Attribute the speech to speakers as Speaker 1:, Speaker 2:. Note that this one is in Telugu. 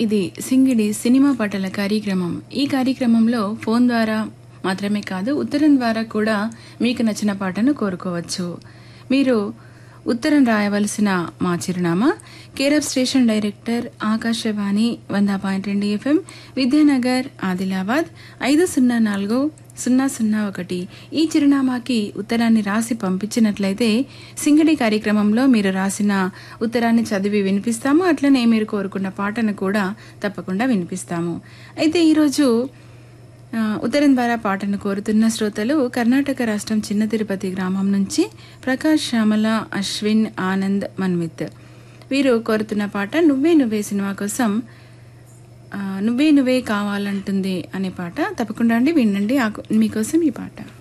Speaker 1: ఇది సింగిడి సినిమా పాటల కార్యక్రమం ఈ కార్యక్రమంలో ఫోన్ ద్వారా మాత్రమే కాదు ఉత్తరం ద్వారా కూడా మీకు నచ్చిన పాటను కోరుకోవచ్చు మీరు ఉత్తరం రాయవలసిన మా చిరునామా కేరఫ్ స్టేషన్ డైరెక్టర్ ఆకాశవాణి వంద పాయింట్ రెండు ఎఫ్ఎం విద్యానగర్ ఆదిలాబాద్ ఐదు సున్నా నాలుగు సున్నా సున్నా ఒకటి ఈ చిరునామాకి ఉత్తరాన్ని రాసి పంపించినట్లయితే సింగడి కార్యక్రమంలో మీరు రాసిన ఉత్తరాన్ని చదివి వినిపిస్తాము అట్లనే మీరు కోరుకున్న పాటను కూడా తప్పకుండా వినిపిస్తాము అయితే ఈరోజు ఆ, ఉత్తరం ద్వారా పాటను కోరుతున్న శ్రోతలు కర్ణాటక రాష్ట్రం చిన్న తిరుపతి గ్రామం నుంచి ప్రకాష్ శ్యామల అశ్విన్ ఆనంద్ మన్విత్ వీరు కోరుతున్న పాట నువ్వే నువ్వే సినిమా కోసం ఆ, నువ్వే నువ్వే కావాలంటుంది అనే పాట తప్పకుండా అండి వినండి ఆ- మీకోసం ఈ పాట